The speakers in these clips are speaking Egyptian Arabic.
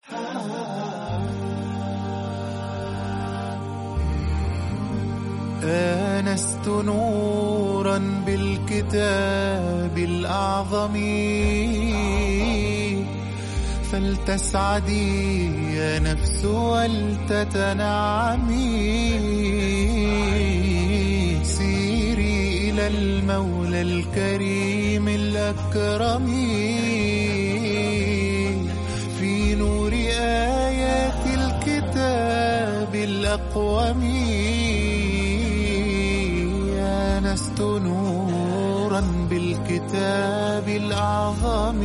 آنست نورا بالكتاب الأعظم فلتسعدي يا نفس ولتتنعمي سيري إلى المولى الكريم الأكرم في نور آيات الكتاب الأقوم آنست نورا بالكتاب الأعظم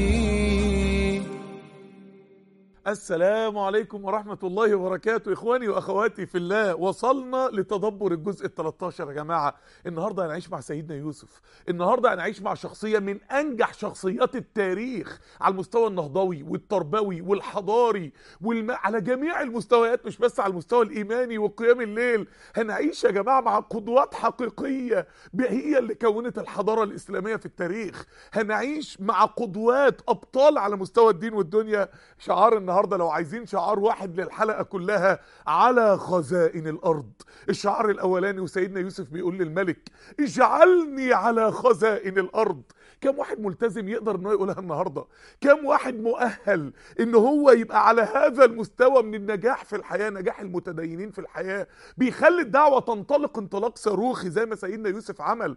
السلام عليكم ورحمة الله وبركاته إخواني وأخواتي في الله وصلنا لتدبر الجزء ال 13 يا جماعة النهاردة هنعيش مع سيدنا يوسف النهاردة هنعيش مع شخصية من أنجح شخصيات التاريخ على المستوى النهضوي والتربوي والحضاري والم... على جميع المستويات مش بس على المستوى الإيماني وقيام الليل هنعيش يا جماعة مع قدوات حقيقية هي اللي كونت الحضارة الإسلامية في التاريخ هنعيش مع قدوات أبطال على مستوى الدين والدنيا شعار النهارده لو عايزين شعار واحد للحلقه كلها على خزائن الارض الشعار الاولاني وسيدنا يوسف بيقول للملك اجعلني على خزائن الارض كم واحد ملتزم يقدر انه يقولها النهارده كم واحد مؤهل ان هو يبقى على هذا المستوى من النجاح في الحياه نجاح المتدينين في الحياه بيخلي الدعوه تنطلق انطلاق صاروخي زي ما سيدنا يوسف عمل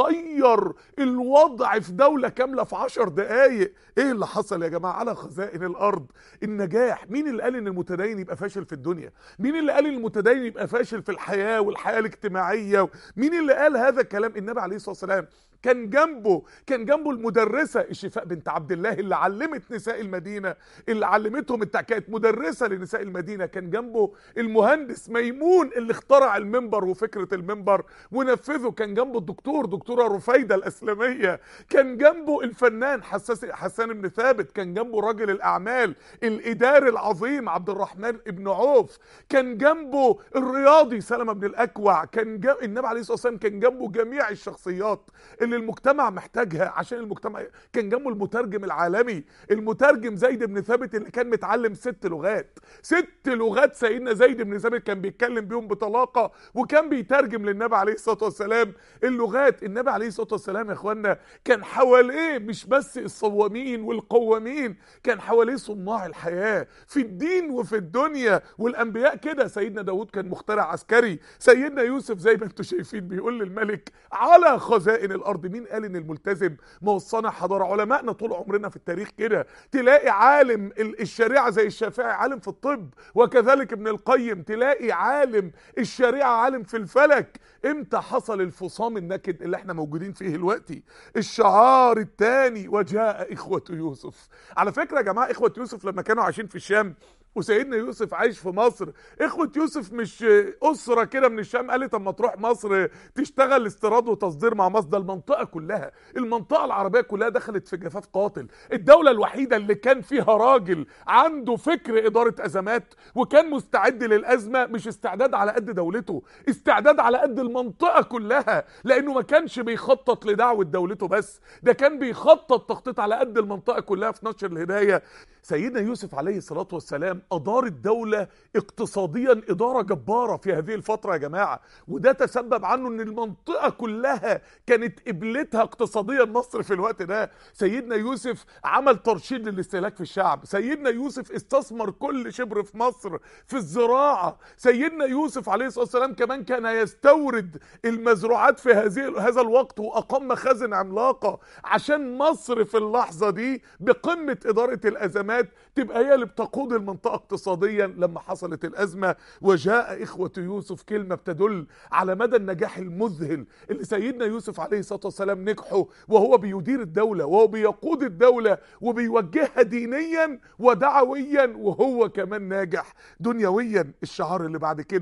غير الوضع في دوله كامله في عشر دقائق ايه اللي حصل يا جماعه على خزائن الارض النجاح مين اللي قال ان المتدين يبقى فاشل في الدنيا مين اللي قال ان المتدين يبقى فاشل في الحياه والحياه الاجتماعيه مين اللي قال هذا الكلام النبي عليه الصلاه والسلام كان جنبه كان جنبه المدرسه الشفاء بنت عبد الله اللي علمت نساء المدينه اللي علمتهم التع... كانت مدرسه لنساء المدينه كان جنبه المهندس ميمون اللي اخترع المنبر وفكره المنبر ونفذه كان جنبه الدكتور دكتوره رفيده الاسلاميه كان جنبه الفنان حساس حسان بن ثابت كان جنبه رجل الاعمال الاداري العظيم عبد الرحمن بن عوف كان جنبه الرياضي سلمة بن الاكوع كان جنب... النبي عليه الصلاه والسلام كان جنبه جميع الشخصيات اللي المجتمع محتاجها عشان المجتمع كان جنبه المترجم العالمي المترجم زيد بن ثابت اللي كان متعلم ست لغات ست لغات سيدنا زيد بن ثابت كان بيتكلم بيهم بطلاقه وكان بيترجم للنبي عليه الصلاه والسلام اللغات النبي عليه الصلاه والسلام يا اخوانا كان حواليه مش بس الصوامين والقوامين كان حواليه صناع الحياه في الدين وفي الدنيا والانبياء كده سيدنا داود كان مخترع عسكري سيدنا يوسف زي ما انتم شايفين بيقول للملك على خزائن الارض مين قال ان الملتزم ما وصانا حضاره علمائنا طول عمرنا في التاريخ كده تلاقي عالم الشريعه زي الشافعي عالم في الطب وكذلك ابن القيم تلاقي عالم الشريعه عالم في الفلك امتى حصل الفصام النكد اللي احنا موجودين فيه دلوقتي الشعار الثاني وجاء اخوه يوسف على فكره يا جماعه اخوه يوسف لما كانوا عايشين في الشام وسيدنا يوسف عايش في مصر اخوة يوسف مش اسرة كده من الشام قالت اما تروح مصر تشتغل استيراد وتصدير مع مصر ده المنطقة كلها المنطقة العربية كلها دخلت في جفاف قاتل الدولة الوحيدة اللي كان فيها راجل عنده فكر ادارة ازمات وكان مستعد للازمة مش استعداد على قد دولته استعداد على قد المنطقة كلها لانه ما كانش بيخطط لدعوة دولته بس ده كان بيخطط تخطيط على قد المنطقة كلها في نشر الهداية سيدنا يوسف عليه الصلاة والسلام أدار الدولة اقتصاديا إدارة جبارة في هذه الفترة يا جماعة وده تسبب عنه أن المنطقة كلها كانت قبلتها اقتصاديا مصر في الوقت ده سيدنا يوسف عمل ترشيد للاستهلاك في الشعب سيدنا يوسف استثمر كل شبر في مصر في الزراعة سيدنا يوسف عليه الصلاة والسلام كمان كان يستورد المزروعات في هذه هذا الوقت وأقام مخازن عملاقة عشان مصر في اللحظة دي بقمة إدارة الأزمات تبقى هي اللي بتقود المنطقة اقتصاديا لما حصلت الأزمة وجاء إخوة يوسف كلمة بتدل على مدى النجاح المذهل اللي سيدنا يوسف عليه الصلاة والسلام نجحه وهو بيدير الدولة وهو بيقود الدولة وبيوجهها دينيا ودعويا وهو كمان ناجح دنيويا الشعار اللي بعد كده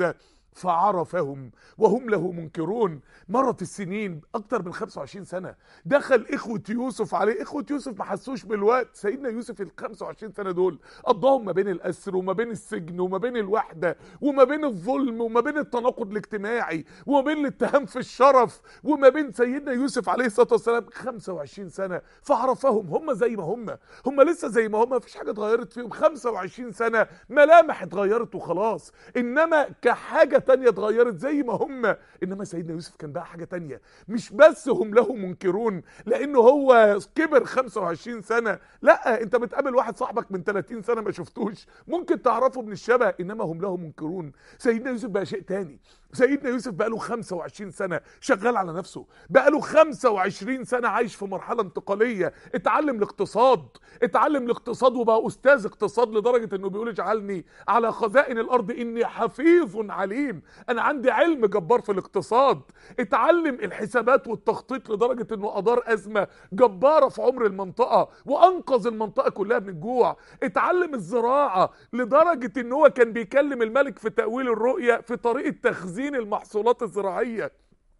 فعرفهم وهم له منكرون مرت السنين اكتر من 25 سنه دخل اخوه يوسف عليه اخوه يوسف ما حسوش بالوقت سيدنا يوسف ال 25 سنه دول قضاهم ما بين الاسر وما بين السجن وما بين الوحده وما بين الظلم وما بين التناقض الاجتماعي وما بين الاتهام في الشرف وما بين سيدنا يوسف عليه الصلاه والسلام 25 سنه فعرفهم هم زي ما هم هم لسه زي ما هم مفيش حاجه اتغيرت فيهم 25 سنه ملامح اتغيرت وخلاص انما كحاجه تانية اتغيرت زي ما هم انما سيدنا يوسف كان بقى حاجه تانية مش بس هم له منكرون لانه هو كبر 25 سنه لا انت بتقابل واحد صاحبك من 30 سنه ما شفتوش ممكن تعرفه من الشبه انما هم له منكرون سيدنا يوسف بقى شيء تاني سيدنا يوسف بقى له 25 سنه شغال على نفسه بقى له 25 سنه عايش في مرحله انتقاليه اتعلم الاقتصاد اتعلم الاقتصاد وبقى استاذ اقتصاد لدرجه انه بيقول اجعلني على خزائن الارض اني حفيظ عليم انا عندي علم جبار في الاقتصاد اتعلم الحسابات والتخطيط لدرجه انه ادار ازمه جباره في عمر المنطقه وانقذ المنطقه كلها من الجوع اتعلم الزراعه لدرجه ان هو كان بيكلم الملك في تاويل الرؤيه في طريقه تخزين المحصولات الزراعيه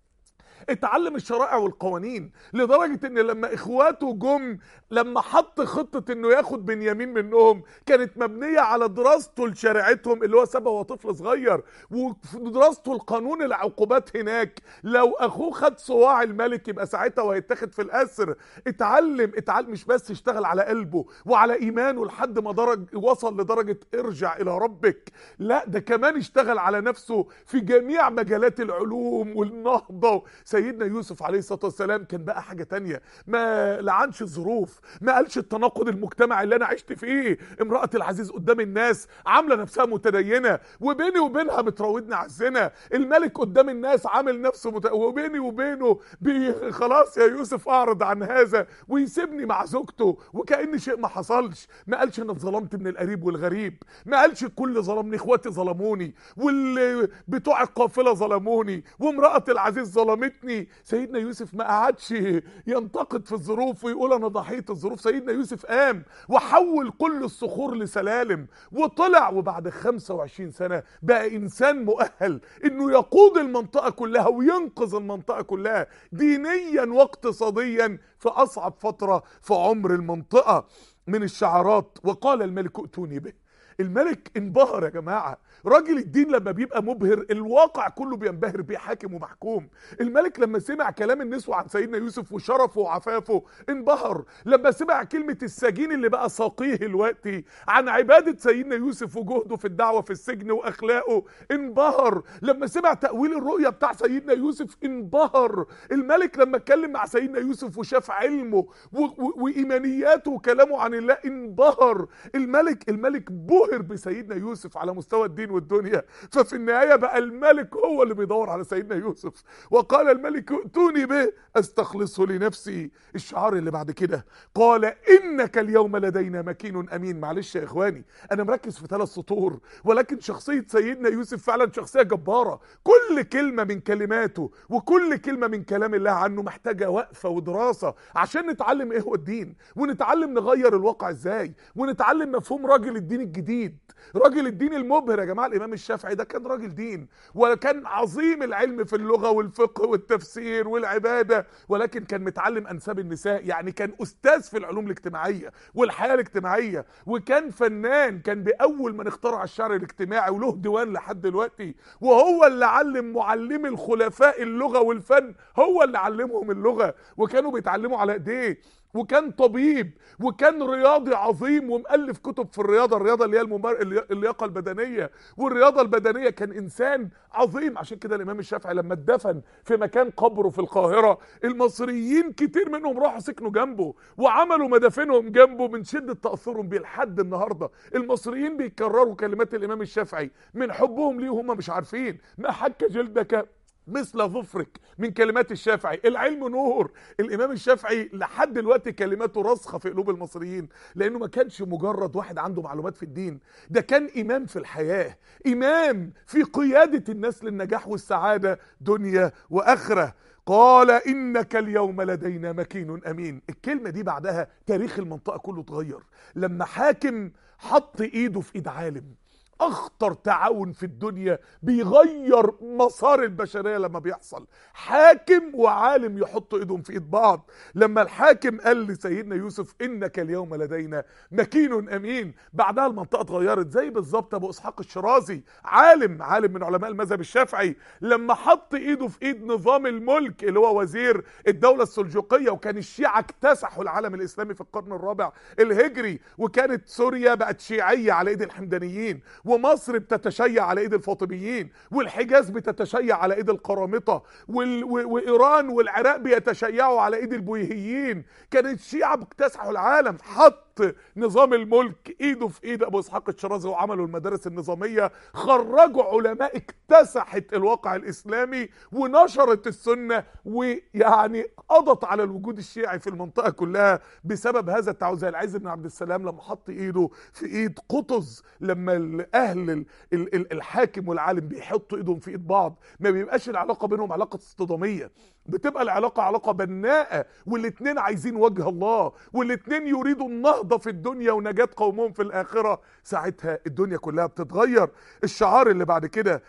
اتعلم الشرائع والقوانين لدرجة ان لما اخواته جم لما حط خطة انه ياخد بنيامين منهم كانت مبنية على دراسته لشريعتهم اللي هو سابه وهو طفل صغير ودراسته لقانون العقوبات هناك لو اخوه خد صواع الملك يبقى ساعتها وهيتاخد في الاسر اتعلم اتعلم مش بس اشتغل على قلبه وعلى ايمانه لحد ما درج وصل لدرجة ارجع الى ربك لا ده كمان اشتغل على نفسه في جميع مجالات العلوم والنهضة سيدنا يوسف عليه الصلاه والسلام كان بقى حاجه تانية ما لعنش الظروف ما قالش التناقض المجتمعي اللي انا عشت فيه امراه العزيز قدام الناس عامله نفسها متدينه وبيني وبينها بتراودني على الزنا الملك قدام الناس عامل نفسه مت... وبيني وبينه بي... خلاص يا يوسف اعرض عن هذا ويسيبني مع زوجته وكأن شيء ما حصلش ما قالش انا اتظلمت من القريب والغريب ما قالش الكل ظلمني اخواتي ظلموني واللي بتوع القافله ظلموني وامراه العزيز ظلمتني سيدنا يوسف ما قعدش ينتقد في الظروف ويقول انا ضحيه الظروف سيدنا يوسف قام وحول كل الصخور لسلالم وطلع وبعد 25 سنه بقى انسان مؤهل انه يقود المنطقه كلها وينقذ المنطقه كلها دينيا واقتصاديا في اصعب فتره في عمر المنطقه من الشعارات وقال الملك ائتوني به الملك انبهر يا جماعه راجل الدين لما بيبقى مبهر الواقع كله بينبهر بيه حاكم ومحكوم الملك لما سمع كلام النسوة عن سيدنا يوسف وشرفه وعفافه انبهر لما سمع كلمة السجين اللي بقى ساقيه الوقتي عن عبادة سيدنا يوسف وجهده في الدعوة في السجن واخلاقه انبهر لما سمع تأويل الرؤية بتاع سيدنا يوسف انبهر الملك لما اتكلم مع سيدنا يوسف وشاف علمه و- و- وإيمانياته وكلامه عن الله انبهر الملك الملك بهر بسيدنا يوسف على مستوى الدين والدنيا ففي النهاية بقى الملك هو اللي بيدور على سيدنا يوسف وقال الملك ائتوني به استخلصه لنفسي الشعار اللي بعد كده قال انك اليوم لدينا مكين امين معلش يا اخواني انا مركز في ثلاث سطور ولكن شخصية سيدنا يوسف فعلا شخصية جبارة كل كلمة من كلماته وكل كلمة من كلام الله عنه محتاجة وقفة ودراسة عشان نتعلم ايه هو الدين ونتعلم نغير الواقع ازاي ونتعلم مفهوم راجل الدين الجديد راجل الدين المبهر يا جماعه الامام الشافعي ده كان راجل دين وكان عظيم العلم في اللغه والفقه والتفسير والعباده ولكن كان متعلم انساب النساء يعني كان استاذ في العلوم الاجتماعيه والحياه الاجتماعيه وكان فنان كان باول من اخترع الشعر الاجتماعي وله ديوان لحد دلوقتي وهو اللي علم معلمي الخلفاء اللغه والفن هو اللي علمهم اللغه وكانوا بيتعلموا على ايديه وكان طبيب وكان رياضي عظيم ومؤلف كتب في الرياضه الرياضه اللي هي الممار... اللياقه البدنيه والرياضه البدنيه كان انسان عظيم عشان كده الامام الشافعي لما اتدفن في مكان قبره في القاهره المصريين كتير منهم راحوا سكنوا جنبه وعملوا مدافنهم جنبه من شده تاثرهم بيه لحد النهارده المصريين بيكرروا كلمات الامام الشافعي من حبهم ليه وهم مش عارفين ما حك جلدك مثل ظفرك من كلمات الشافعي العلم نور الامام الشافعي لحد دلوقتي كلماته راسخه في قلوب المصريين لانه ما كانش مجرد واحد عنده معلومات في الدين ده كان امام في الحياه امام في قياده الناس للنجاح والسعاده دنيا واخره قال انك اليوم لدينا مكين امين الكلمه دي بعدها تاريخ المنطقه كله اتغير لما حاكم حط ايده في ايد عالم اخطر تعاون في الدنيا بيغير مسار البشريه لما بيحصل حاكم وعالم يحطوا ايدهم في ايد بعض لما الحاكم قال لسيدنا يوسف انك اليوم لدينا مكين امين بعدها المنطقه اتغيرت زي بالظبط ابو اسحاق الشرازي عالم عالم من علماء المذهب الشافعي لما حط ايده في ايد نظام الملك اللي هو وزير الدوله السلجوقيه وكان الشيعه اكتسحوا العالم الاسلامي في القرن الرابع الهجري وكانت سوريا بقت شيعيه على ايد الحمدانيين ومصر بتتشيع على ايد الفاطميين والحجاز بتتشيع على ايد القرامطه وال... و... وايران والعراق بيتشيعوا على ايد البويهيين كانت الشيعه بيكتسحوا العالم حط نظام الملك ايده في ايد ابو اسحاق الشرازي وعملوا المدارس النظاميه خرجوا علماء اكتسحت الواقع الاسلامي ونشرت السنه ويعني قضت على الوجود الشيعي في المنطقه كلها بسبب هذا التعاون زي العز بن عبد السلام لما حط ايده في ايد قطز لما الاهل ال- ال- ال- الحاكم والعالم بيحطوا ايدهم في ايد بعض ما بيبقاش العلاقه بينهم علاقه اصطداميه بتبقى العلاقه علاقه بناءه والاتنين عايزين وجه الله والاتنين يريدوا النهضه في الدنيا ونجاه قومهم في الاخره ساعتها الدنيا كلها بتتغير الشعار اللي بعد كده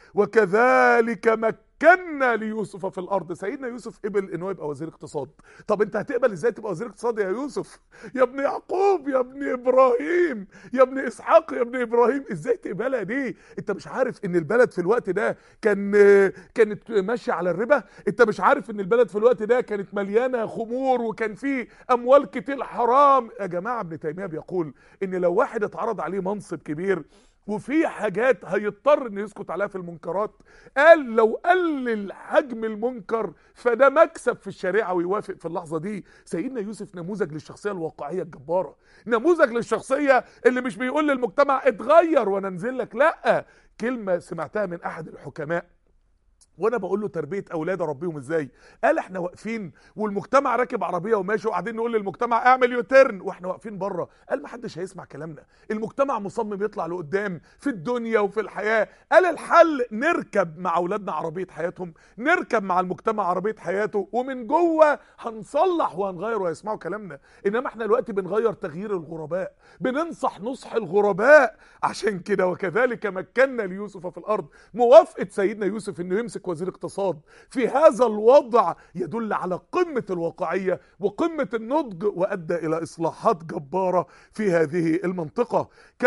وكذلك مكنا ليوسف في الارض سيدنا يوسف قبل ان هو يبقى وزير اقتصاد طب انت هتقبل ازاي تبقى وزير اقتصاد يا يوسف يا ابن يعقوب يا ابن ابراهيم يا ابن اسحاق يا ابن ابراهيم ازاي تقبلها دي انت مش عارف ان البلد في الوقت ده كان كانت ماشيه على الربا انت مش عارف ان البلد في الوقت ده كانت مليانه خمور وكان فيه اموال كتير حرام يا جماعه ابن تيميه بيقول ان لو واحد اتعرض عليه منصب كبير وفي حاجات هيضطر انه يسكت عليها في المنكرات قال لو قلل حجم المنكر فده مكسب في الشريعه ويوافق في اللحظه دي سيدنا يوسف نموذج للشخصيه الواقعيه الجباره نموذج للشخصيه اللي مش بيقول للمجتمع اتغير وانا انزل لك لا كلمه سمعتها من احد الحكماء وانا بقول له تربيه اولاد اربيهم ازاي قال احنا واقفين والمجتمع راكب عربيه وماشي وقاعدين نقول للمجتمع اعمل يوترن واحنا واقفين بره قال ما حدش هيسمع كلامنا المجتمع مصمم يطلع لقدام في الدنيا وفي الحياه قال الحل نركب مع اولادنا عربيه حياتهم نركب مع المجتمع عربيه حياته ومن جوه هنصلح وهنغير ويسمعوا كلامنا انما احنا دلوقتي بنغير تغيير الغرباء بننصح نصح الغرباء عشان كده وكذلك مكنا ليوسف في الارض موافقه سيدنا يوسف انه يمسك وزير اقتصاد في هذا الوضع يدل على قمه الواقعيه وقمه النضج وادى الى اصلاحات جباره في هذه المنطقه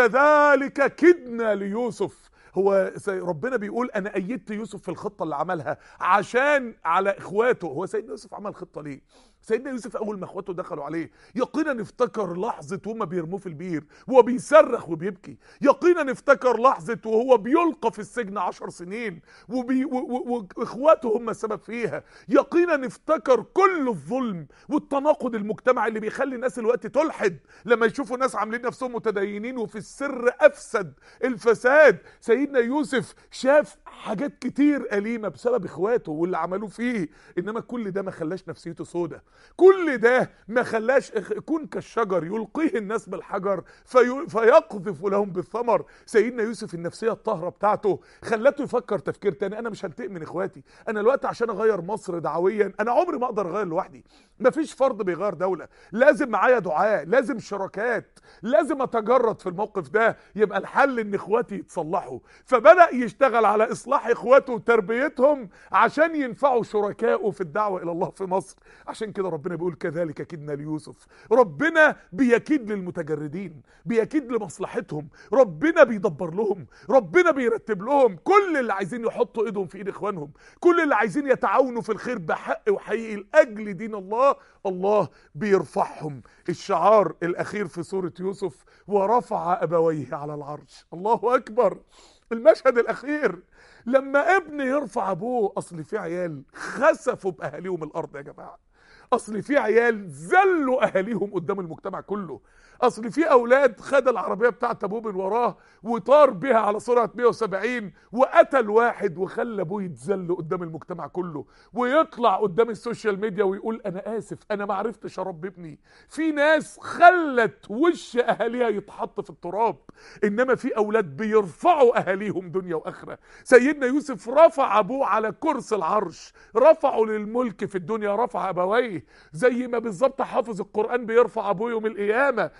كذلك كدنا ليوسف هو سي- ربنا بيقول انا ايدت يوسف في الخطه اللي عملها عشان على اخواته هو سيدنا يوسف عمل خطه ليه سيدنا يوسف اول ما اخواته دخلوا عليه يقينا افتكر لحظه وهم بيرموه في البير وهو بيصرخ وبيبكي يقينا افتكر لحظه وهو بيلقى في السجن عشر سنين وبي و- و- واخواته هم السبب فيها يقينا افتكر كل الظلم والتناقض المجتمعي اللي بيخلي الناس الوقت تلحد لما يشوفوا ناس عاملين نفسهم متدينين وفي السر افسد الفساد سيدنا يوسف شاف حاجات كتير أليمة بسبب اخواته واللي عملوه فيه انما كل ده ما خلاش نفسيته سودة كل ده ما خلاش إخ- كن كالشجر يلقيه الناس بالحجر في فيقذف لهم بالثمر سيدنا يوسف النفسية الطاهرة بتاعته خلته يفكر تفكير تاني انا مش هنتقم من اخواتي انا الوقت عشان اغير مصر دعويا انا عمري ما اقدر اغير لوحدي مفيش فرد بيغير دولة لازم معايا دعاء لازم شراكات لازم اتجرد في الموقف ده يبقى الحل ان اخواتي يتصلحوا فبدأ يشتغل على اصلاح اخواته وتربيتهم عشان ينفعوا شركائه في الدعوة الى الله في مصر عشان كده ربنا بيقول كذلك كدنا ليوسف ربنا بيكيد للمتجردين بيكيد لمصلحتهم ربنا بيدبر لهم ربنا بيرتب لهم كل اللي عايزين يحطوا ايدهم في ايد اخوانهم كل اللي عايزين يتعاونوا في الخير بحق وحقيقي لاجل دين الله الله بيرفعهم الشعار الاخير في سورة يوسف ورفع ابويه على العرش الله اكبر المشهد الاخير لما ابن يرفع ابوه اصل في عيال خسفوا باهاليهم الارض يا جماعه اصل في عيال ذلوا اهاليهم قدام المجتمع كله اصل في اولاد خد العربيه بتاعت ابوه من وراه وطار بيها على سرعه 170 وقتل واحد وخلى ابوه يتذل قدام المجتمع كله ويطلع قدام السوشيال ميديا ويقول انا اسف انا ما عرفتش اربي ابني في ناس خلت وش اهاليها يتحط في التراب انما في اولاد بيرفعوا اهاليهم دنيا واخره سيدنا يوسف رفع ابوه على كرسي العرش رفعه للملك في الدنيا رفع ابويه زي ما بالظبط حافظ القران بيرفع ابوه يوم القيامه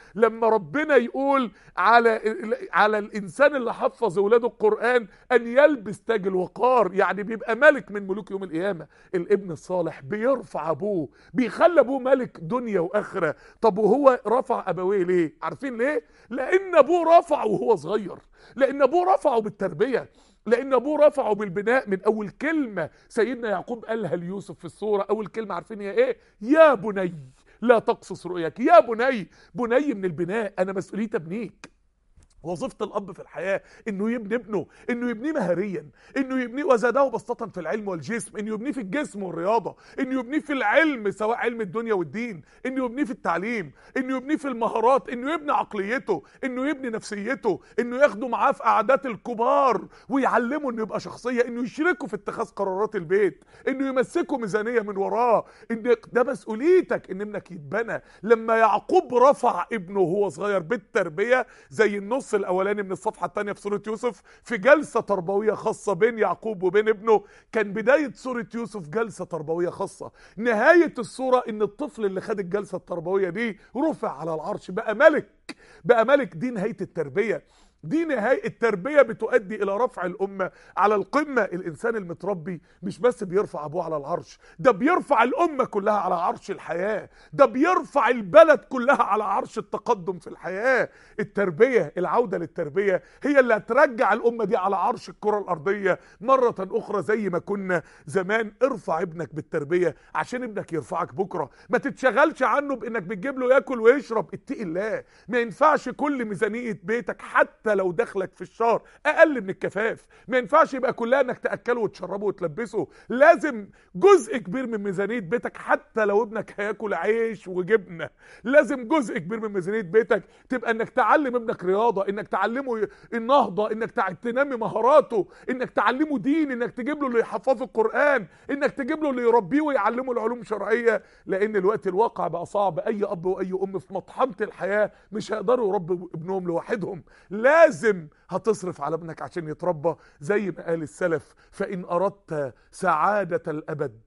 لما ربنا يقول على على الانسان اللي حفظ اولاده القران ان يلبس تاج الوقار يعني بيبقى ملك من ملوك يوم القيامه الابن الصالح بيرفع ابوه بيخلي ابوه ملك دنيا واخره طب وهو رفع ابويه ليه عارفين ليه لان ابوه رفعه وهو صغير لان ابوه رفعه بالتربيه لان ابوه رفعه بالبناء من اول كلمه سيدنا يعقوب قالها ليوسف في الصوره اول كلمه عارفين هي ايه يا بني لا تقصص رؤياك يا بني بني من البناء انا مسؤوليتي ابنيك وظيفة الأب في الحياة إنه يبني ابنه، إنه يبنيه مهريا، إنه يبنيه وزاده بسطة في العلم والجسم، إنه يبنيه في الجسم والرياضة، إنه يبنيه في العلم سواء علم الدنيا والدين، إنه يبنيه في التعليم، إنه يبنيه في المهارات، إنه يبني عقليته، إنه يبني نفسيته، إنه ياخده معاه في قعدات الكبار ويعلمه إنه يبقى شخصية، إنه يشركه في اتخاذ قرارات البيت، إنه يمسكه ميزانية من وراه، إن ده مسؤوليتك إن ابنك يتبنى، لما يعقوب رفع ابنه وهو صغير بالتربية زي النص الاولاني من الصفحه الثانيه في سوره يوسف في جلسه تربويه خاصه بين يعقوب وبين ابنه كان بدايه سوره يوسف جلسه تربويه خاصه نهايه السوره ان الطفل اللي خد الجلسه التربويه دي رفع على العرش بقى ملك بقى ملك دي نهايه التربيه دي نهاية التربية بتؤدي إلى رفع الأمة على القمة الإنسان المتربي مش بس بيرفع أبوه على العرش ده بيرفع الأمة كلها على عرش الحياة ده بيرفع البلد كلها على عرش التقدم في الحياة التربية العودة للتربية هي اللي هترجع الأمة دي على عرش الكرة الأرضية مرة أخرى زي ما كنا زمان ارفع ابنك بالتربية عشان ابنك يرفعك بكرة ما تتشغلش عنه بإنك بتجيب له ياكل ويشرب اتقي الله ما ينفعش كل ميزانية بيتك حتى لو دخلك في الشهر اقل من الكفاف ما ينفعش يبقى كلها انك تاكله وتشربه وتلبسه لازم جزء كبير من ميزانيه بيتك حتى لو ابنك هياكل عيش وجبنه لازم جزء كبير من ميزانيه بيتك تبقى انك تعلم ابنك رياضه انك تعلمه النهضه انك تنمي مهاراته انك تعلمه دين انك تجيب له اللي يحفظه القران انك تجيب له اللي يربيه ويعلمه العلوم الشرعيه لان الوقت الواقع بقى صعب اي اب واي ام في مطحنه الحياه مش هيقدروا يربوا ابنهم لوحدهم لازم هتصرف على ابنك عشان يتربى زي ما قال السلف فإن أردت سعادة الأبد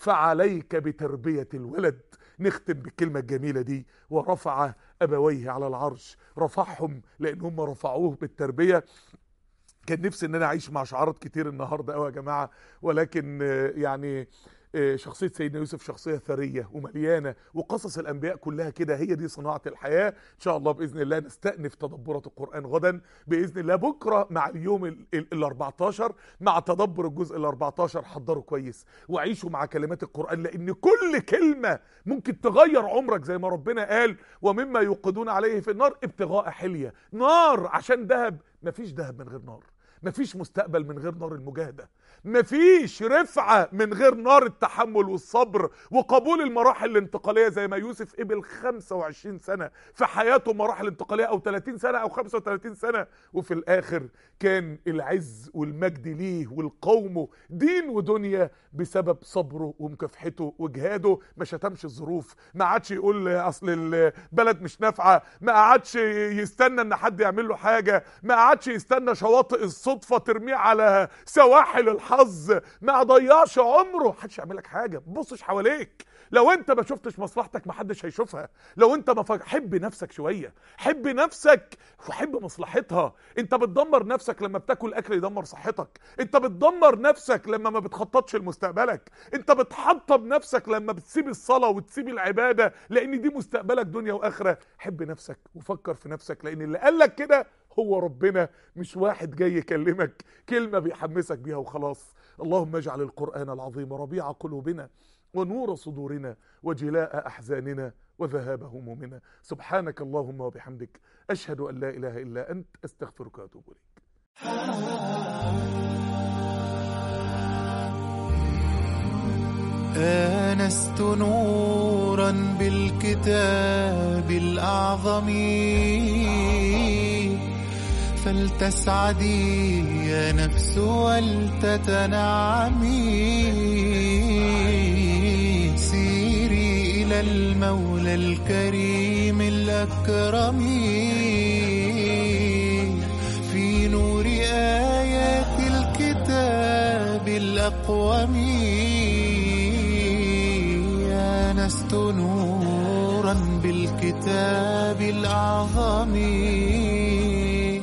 فعليك بتربية الولد نختم بالكلمة الجميلة دي ورفع أبويه على العرش رفعهم لأن هم رفعوه بالتربية كان نفسي ان انا اعيش مع شعارات كتير النهارده قوي يا جماعه ولكن يعني شخصية سيدنا يوسف شخصية ثرية ومليانة وقصص الأنبياء كلها كده هي دي صناعة الحياة إن شاء الله بإذن الله نستأنف تدبرات القرآن غدا بإذن الله بكرة مع اليوم ال 14 مع تدبر الجزء ال 14 حضروا كويس وعيشوا مع كلمات القرآن لأن كل كلمة ممكن تغير عمرك زي ما ربنا قال ومما يوقدون عليه في النار ابتغاء حلية نار عشان ذهب مفيش ذهب من غير نار مفيش مستقبل من غير نار المجاهدة مفيش رفعة من غير نار التحمل والصبر وقبول المراحل الانتقالية زي ما يوسف قبل 25 سنة في حياته مراحل انتقالية أو 30 سنة أو 35 سنة وفي الآخر كان العز والمجد ليه والقوم دين ودنيا بسبب صبره ومكافحته وجهاده ما شتمش الظروف ما عادش يقول أصل البلد مش نافعة ما قعدش يستنى ان حد يعمل له حاجة ما قعدش يستنى شواطئ الصدفة ترميه على سواحل الحظ ما ضيعش عمره محدش يعمل لك حاجة بصش حواليك لو انت ما شفتش مصلحتك محدش هيشوفها لو انت ما فك... حب نفسك شويه حب نفسك وحب مصلحتها انت بتدمر نفسك لما بتاكل اكل يدمر صحتك انت بتدمر نفسك لما ما بتخططش لمستقبلك انت بتحطم نفسك لما بتسيب الصلاه وتسيب العباده لان دي مستقبلك دنيا واخره حب نفسك وفكر في نفسك لان اللي قال لك كده هو ربنا مش واحد جاي يكلمك كلمه بيحمسك بيها وخلاص اللهم اجعل القران العظيم ربيع قلوبنا ونور صدورنا وجلاء احزاننا وذهاب همومنا سبحانك اللهم وبحمدك اشهد ان لا اله الا انت استغفرك واتوب اليك آنست نورا بالكتاب الأعظم فلتسعدي يا نفس ولتتنعمي سيري إلى المولى الكريم الأكرم في نور آيات الكتاب الأقوم آنست نورا نورا بالكتاب الأعظم